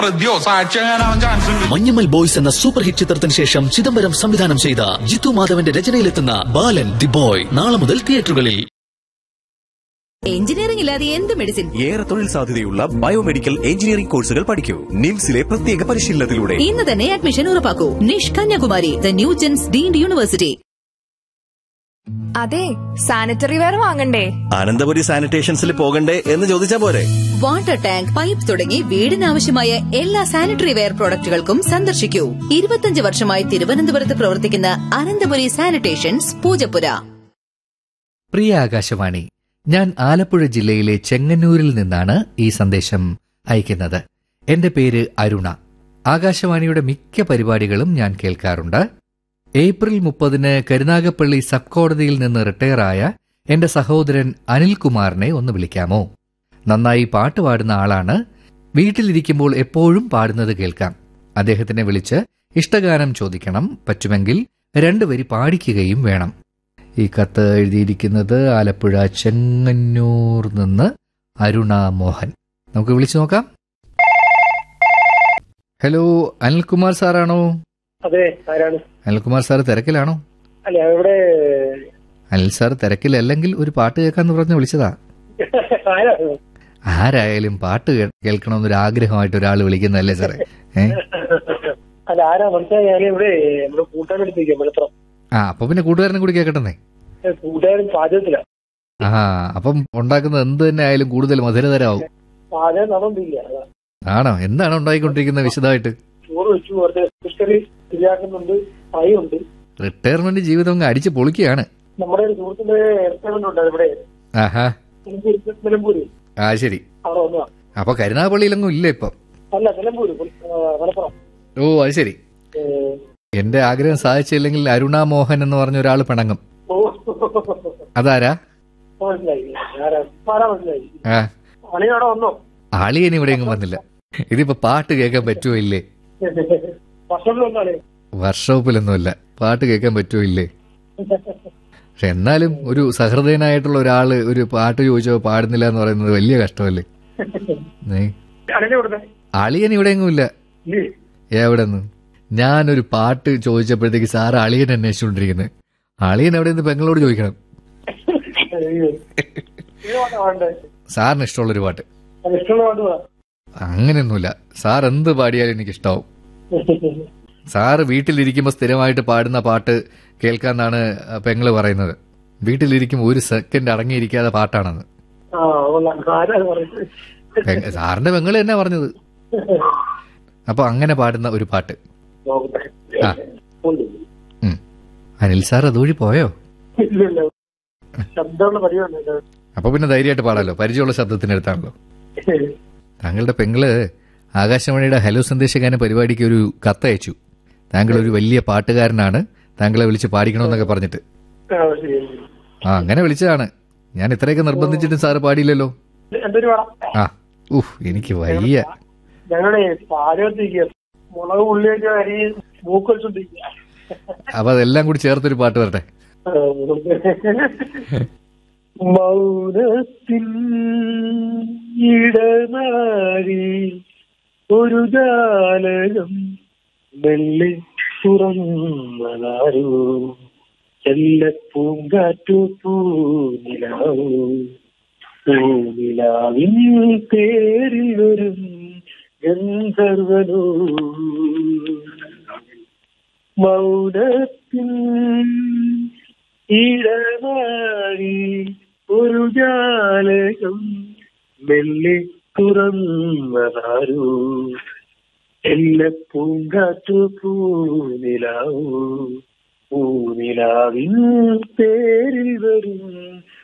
പ്രതിയോ സാക്ഷിയാകാനാവാൻ ചാൻസ് ഉണ്ട് മഞ്ഞമ്മൽ ബോയ്സ് എന്ന സൂപ്പർ ഹിറ്റ് ചിത്രത്തിന് ശേഷം ചിദംബരം സംവിധാനം ചെയ്ത ജിത്തു മാധവന്റെ രചനയിലെത്തുന്ന ബാലൻ ദി ബോയ് നാളെ മുതൽ തിയേറ്ററുകളിൽ എഞ്ചിനീയറിംഗ് ഇല്ലാതെ എന്ത് മെഡിസിൻ ഏറെ തൊഴിൽ സാധ്യതയുള്ള ബയോമെഡിക്കൽ എഞ്ചിനീയറിംഗ് കോഴ്സുകൾ പഠിക്കൂ നിംസിലെ പ്രത്യേക പരിശീലനത്തിലൂടെ ഇന്ന് തന്നെ അഡ്മിഷൻ ഉറപ്പാക്കൂ നിഷ് Kanyakumari the new gen's deemed university അതെ സാനിറ്ററി വെയർ വാങ്ങണ്ടേ അനന്തപുരി സാനിറ്റേഷൻസിൽ പോകണ്ടേ എന്ന് ചോദിച്ചാ പോരെ വാട്ടർ ടാങ്ക് പൈപ്പ് തുടങ്ങി വീടിനാവശ്യമായ എല്ലാ സാനിറ്ററി വെയർ പ്രോഡക്റ്റുകൾക്കും സന്ദർശിക്കൂ ഇരുപത്തിയഞ്ച് വർഷമായി തിരുവനന്തപുരത്ത് പ്രവർത്തിക്കുന്ന അനന്തപുരി സാനിറ്റേഷൻസ് പൂജപ്പുര പ്രിയ ആകാശവാണി ഞാൻ ആലപ്പുഴ ജില്ലയിലെ ചെങ്ങന്നൂരിൽ നിന്നാണ് ഈ സന്ദേശം അയക്കുന്നത് എന്റെ പേര് അരുണ ആകാശവാണിയുടെ മിക്ക പരിപാടികളും ഞാൻ കേൾക്കാറുണ്ട് ഏപ്രിൽ മുപ്പതിന് കരുനാഗപ്പള്ളി സബ് കോടതിയിൽ നിന്ന് റിട്ടയറായ എന്റെ സഹോദരൻ അനിൽകുമാറിനെ ഒന്ന് വിളിക്കാമോ നന്നായി പാട്ട് പാടുന്ന ആളാണ് വീട്ടിലിരിക്കുമ്പോൾ എപ്പോഴും പാടുന്നത് കേൾക്കാം അദ്ദേഹത്തിനെ വിളിച്ച് ഇഷ്ടഗാനം ചോദിക്കണം പറ്റുമെങ്കിൽ രണ്ടുവരി പാടിക്കുകയും വേണം ഈ കത്ത് എഴുതിയിരിക്കുന്നത് ആലപ്പുഴ ചെങ്ങന്നൂർ നിന്ന് അരുണ മോഹൻ നമുക്ക് വിളിച്ചു നോക്കാം ഹലോ അനിൽകുമാർ സാറാണോ അതെ ആരാണ് അനിൽകുമാർ സാർ തിരക്കിലാണോ അല്ല ഇവിടെ അനിൽ സാർ തിരക്കിലല്ലെങ്കിൽ ഒരു പാട്ട് കേൾക്കാന്ന് പറഞ്ഞ് വിളിച്ചതാ ആരാണ് ആരായാലും പാട്ട് കേ- കേൾക്കണമെന്നൊരു ആഗ്രഹമായിട്ട് ഒരാൾ വിളിക്കുന്നതല്ലേ സാറേ ഏ അല്ല ആരാ മനസ്സിലായി ഞാൻ ഇവിടെ നമ്മുടെ കൂട്ടുകാരൻ എടുത്തിരിക്കാം മലപ്പുറം ആ അപ്പൊ പിന്നെ കൂട്ടുകാരനും കൂടി കേൾക്കട്ടെ ഏ, കൂട്ടുകാരൻ പാചകത്തില ആ അപ്പം ഉണ്ടാക്കുന്നത് എന്ത് തന്നെ ആയാലും കൂടുതൽ മധുരതരാവും പാചകം നടന്നില്ല അതാ ആണോ എന്താണ് ഉണ്ടായിക്കൊണ്ടിരിക്കുന്നത് വിശദമായിട്ട് ചോറ് വെച്ചു കുറച്ച് ഫിഷറി ശരിയാക്കുന്നുണ്ട് ഫ്രൈ ഉണ്ട് റിട്ടയർമെന്റ് ജീവിതം അങ്ങ് അടിച്ച് പൊളിക്കുകയാണ് നമ്മുടെ ഒരു സുഹൃത്തിന്റെ റെസ്റ്റോറന്റ് ഉണ്ട് ഇവിടെ ആഹാ നിലമ്പൂര് നിലമ്പൂര് ആ ശരി അവിടെ വന്നതാ അപ്പൊ കരുനാഗപ്പള്ളിയിലൊന്നും ഇല്ല ഇപ്പം അല്ല നിലമ്പൂര് ആ, മലപ്പുറം ഓ അത് ശരി ഏ, എന്റെ ആഗ്രഹം സാധിച്ചില്ലെങ്കിൽ അരുണ മോഹൻ എന്ന് പറഞ്ഞ ഒരാൾ പിണങ്ങും ഓ അതാരാ മനസ്സിലായി ആരാ ആരാ മനസ്സിലായി ആ അണി അവിടെ വന്നോ അളിയൻ ഇവിടെ എങ്ങും വന്നില്ല ഇതിപ്പോ പാട്ട് കേൾക്കാൻ പറ്റുമോ ഇല്ലേ വർഷത്തിൽ വന്നാളെ വർക്ക്ഷോപ്പിലൊന്നുമില്ല പാട്ട് കേൾക്കാൻ പറ്റുമോ ഇല്ലേ പക്ഷെ എന്നാലും ഒരു സഹൃദയനായിട്ടുള്ള ഒരാള് ഒരു പാട്ട് ചോദിച്ചോ പാടുന്നില്ല എന്ന് പറയുന്നത് വലിയ കഷ്ടമല്ലേ ഏ? അണനെ കൊടുത്തേ അളിയൻ ഇവിടെ എങ്ങും ഇല്ല ഇല്ലേ എവിടെ നിന്ന് ഞാനൊരു പാട്ട് ചോദിച്ചപ്പോഴത്തേക്ക് സാറ് അളിയൻ അന്വേഷിച്ചുകൊണ്ടിരിക്കുന്നത് അളിയൻ എവിടെ നിന്ന് പെങ്ങളോട് ചോദിക്കണം അയ്യോ. ഏത് പാട്ടാ വേണ്ടേ? സാറിന് ഇഷ്ടമുള്ളൊരു പാട്ട് അത് ഇഷ്ടമുള്ള പാട്ട് പറ. അങ്ങനെയൊന്നുമില്ല സാർ എന്ത് പാടിയാലും എനിക്ക് ഇഷ്ടാവും സാറ് വീട്ടിലിരിക്കുമ്പോൾ സ്ഥിരമായിട്ട് പാടുന്ന പാട്ട് കേൾക്കാന്നാണ് പെങ്ങള് പറയുന്നത് വീട്ടിലിരിക്കുമ്പോൾ ഒരു സെക്കൻഡ് അടങ്ങിയിരിക്കാതെ പാട്ടാണെന്ന് ആ കൊള്ളാം. ആരാ അത് പറയുന്നത്? പെ- സാറിന്റെ പെങ്ങള് തന്നെ പറഞ്ഞത് അപ്പൊ അങ്ങനെ പാടുന്ന ഒരു പാട്ട് നോക്കട്ടെ. ആ. ഉണ്ട്. ഉം. അനിൽ സാർ അതുവഴി പോയോ ഇല്ല, ഇല്ല. ശബ്ദമുള്ള പരിപാടി അപ്പൊ പിന്നെ ധൈര്യമായിട്ട് പാടാലോ പരിചയമുള്ള ശബ്ദത്തിനടുത്താണല്ലോ താങ്കളുടെ പെങ്ങള് ആകാശവാണിയുടെ ഹലോ സന്ദേശഗാന പരിപാടിക്ക് ഒരു കത്തയച്ചു താങ്കൾ ഒരു വലിയ പാട്ടുകാരനാണ് താങ്കളെ വിളിച്ച് പാടിക്കണമെന്നൊക്കെ പറഞ്ഞിട്ട് ആ അങ്ങനെ വിളിച്ചതാണ് ഞാൻ ഇത്രയൊക്കെ നിർബന്ധിച്ചിട്ടും സാറ് പാടിയില്ലല്ലോ എന്തൊരു പാടാം ആ ഉഫ് എനിക്ക് വയ്യ ഞങ്ങളുടെ പാചകത്തിരിക്കുക മുളക് ഉള്ളിയൊക്കെ അരി മൂക്ക് വെച്ചോണ്ടിരിക്കുക അപ്പൊ അതെല്ലാം കൂടി ചേർത്തൊരു പാട്ട് വരട്ടെ മൗനത്തിൻ ഇടനാഴി ഒരു ജാലകം മെല്ലെ തുറന്നതാരോ ചെല്ലപ്പൂങ്കാറ്റു പൂനിലാവോ പൂനിലാവിൻ പേരിൽ വരും ഗന്ധർവനോ മൗനത്തിൻ ഇടനാഴി ഒരു ജാലകം മെല്ലെ തുറന്നതാരോ എല്ലാ പൂങ്കാറ്റു പൂനിലാവൂ പൂനിലാവിൻ പേരിൽ വരും